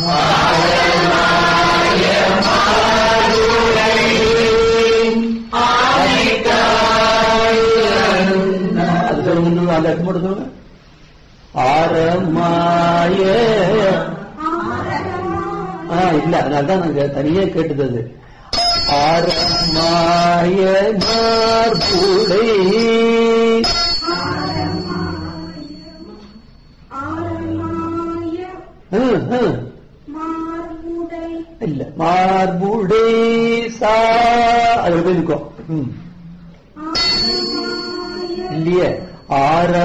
அது சொல்லுங்க அந்த இடத்து மட்டும் சொல்லுங்க ஆரமாய ஆ இல்ல அதனாலதான் நாங்க தனியே கேட்டது அது ஆரமாய மார்புடை ஹம், ஹம். இல்ல மார்புடை சா அது போய் நிற்கும் ம். இல்லையே ஆர